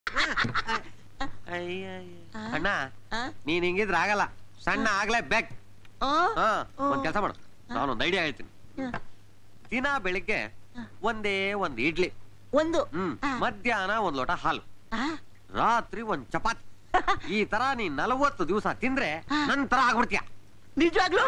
ಅಣ್ಣ ಆ? ನೀನ್ ಹಿಂಗಿದ್ರೆ ಆಗಲ್ಲ ಸಣ್ಣ ಆಗ್ಲೇ ಬೇಕ್ ಆ? ಹಾ ಒಂದ್ ಕೆಲಸ ಮಾಡು ನಾನೊಂದ್ ಐಡಿಯಾ ಹೇಳ್ತೀನಿ ದಿನ ಬೆಳಿಗ್ಗೆ ಒಂದೇ ಒಂದ್ ಇಡ್ಲಿ ಒಂದು ಹ್ಮ್ ಮಧ್ಯಾಹ್ನ ಒಂದ್ ಲೋಟ ಹಾಲು ಆ? ರಾತ್ರಿ ಒಂದ್ ಚಪಾತಿ ಈ ತರ ನೀನ್ ನಲವತ್ತು ದಿವಸ ತಿಂದ್ರೆ ನನ್ ತರ ಆಗ್ಬಿಡ್ತೀಯ ನಿಜವಾಗ್ಲು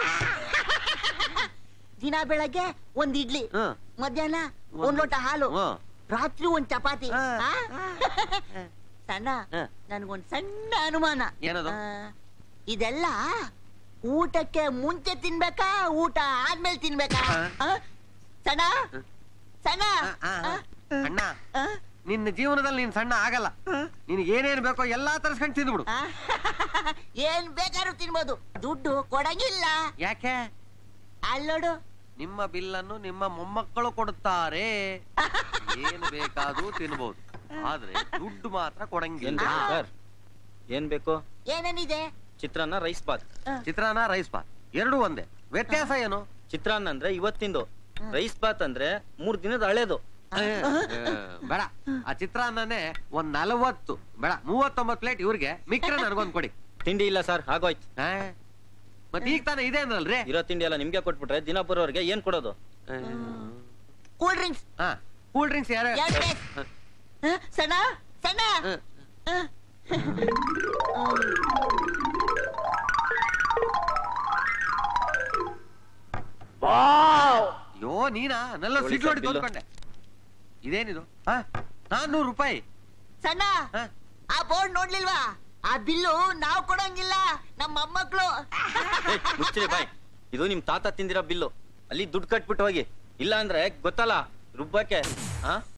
ದಿನ ಬೆಳಗ್ಗೆ ಒಂದ್ ಇಡ್ಲಿ ಹ್ಮ್. ಮಧ್ಯಾಹ್ನ ಒಂದ್ ಲೋಟ ಹಾಲು ಹ್ಮ್. ರಾತ್ರಿ ಒಂದ್ ಚಪಾತಿ ಆ. ಆ? ಸಣ್ಣ ಆ. ನನ್ಗೊಂದ್ ಸಣ್ಣ ಅನುಮಾನ ಏನದು? ಆ, ಇದೆಲ್ಲ ಊಟಕ್ಕೆ ಮುಂಚೆ ತಿನ್ಬೇಕಾ ಊಟ ಆದ್ಮೇಲೆ ತಿನ್ಬೇಕಾ ಆ. ಆ? ಸಣ್ಣ ಸಣ್ಣ ಆ, ಆ, ಆ? ಅಣ್ಣ ಆ? ನಿನ್ನ ಜೀವನದಲ್ಲಿ ನೀನ್ ಸಣ್ಣ ಆಗಲ್ಲ ನಿನಗೆ ಏನೇನ್ ಬೇಕೋ ಎಲ್ಲಾ ತರ್ಸ್ಕೊಂಡ್ ತಿಂದ್ಬಿಡು ಆ? ಏನ್ ಬೇಕಾದ್ರೂ ತಿನ್ಬೋದು ದುಡ್ಡು ಕೊಡಂಗಿಲ್ಲ ಯಾಕೆ ಅಲ್ಲೋಡು ನಿಮ್ಮ ಬಿಲ್ಲನ್ನು ನಿಮ್ಮ ಮೊಮ್ಮಕ್ಕಳು ಕೊಡುತ್ತಾರೆ ಏನು ಬೇಕಾದ್ರೂ ತಿನ್ಬಹುದು ಆದ್ರೆ ದುಡ್ಡು ಮಾತ್ರ ಏನ್ ಕೊಡಂಗಿಲ್ಲ ಬೇಕು ಸರ್ ಏನ್ ಬೇಕು ಏನೇನಿದೆ ಚಿತ್ರಾನ್ನ ರೈಸ್ ಬಾತ್ ಚಿತ್ರಾನ್ನ ರೈಸ್ ಬಾತ್ ಎರಡು ಒಂದೇ ವ್ಯತ್ಯಾಸ ಏನು ಚಿತ್ರಾನ್ನ ಅಂದ್ರೆ ಇವತ್ತಿಂದು ರೈಸ್ ಬಾತ್ ಅಂದ್ರೆ ಮೂರ್ ದಿನದ ಹಳೇದು ಏ, ಏ, ಬೇಡ ಆ ಚಿತ್ರಾನ್ನನೇ ಒಂದ್ ನಲವತ್ತು ಬೇಡ ಮೂವತ್ತೊಂಬತ್ತು ಪ್ಲೇಟ್ ಇವ್ರಿಗೆ ಮಿಕ್ರ ನನ್ಗೊಂದ್ ಕೊಡಿ ತಿಂಡಿ ಇಲ್ಲ ಸರ್ ಆಗೋಯ್ತು ಏ, ಮತ್ ಈಗ ತಾನೇ ಇದೆ ಅಂದ್ರಲ್ರಿ ಇರೋ ತಿಂಡಿ ಎಲ್ಲ ನಿಮ್ಗೆ ಕೊಟ್ಬಿಟ್ರೆ ದಿನ ಬರೋರ್ಗೆ ಏನ್ ಕೊಡೋದು ಏ, ಕೂಲ್ ಡ್ರಿಂಕ್ಸ್ ಹಾ ಕೂಲ್ ಡ್ರಿಂಕ್ಸ್ ಯಾರ ಎರಡ್ ಪ್ಲೇಟ್. ಆ, ಸಣ್ಣ ಸಣ್ಣ ಆ. ಅಯ್ಯೋ ನೀನಾ ನೆಲ್ಲ ನೋಡಿ ಸಿಗ್ಲು ಸರ್ ಹೊಡಿ ಬಿಲ್ಲು. ತೊಳ್ಕೊಂಡೆ ಇದೇನಿದು ಹಾ ನಾನ್ನೂರು ರೂಪಾಯಿ ಸಣ್ಣ ಹಾ ಆ ಬೋರ್ಡ್ ನೋಡ್ಲಿಲ್ವಾ ಆ ಬಿಲ್ಲು ನಾವ್ ಕೊಡಂಗಿಲ್ಲ ನಮ್ಮ ಮೊಮ್ಮಕ್ಳು ಏಯ್, ಮುಚ್ಚಿರಿ ಬಾಯ್ ಇದು ನಿಮ್ ತಾತ ತಿಂದಿರೋ ಬಿಲ್ಲು ಅಲ್ಲಿ ದುಡ್ಡು ಕಟ್ಬಿಟ್ಟು ಹೋಗಿ ಇಲ್ಲ ಅಂದ್ರೆ ಗೊತ್ತಲ್ಲ ರುಬ್ಬಕ್ಕೆ ಹಾ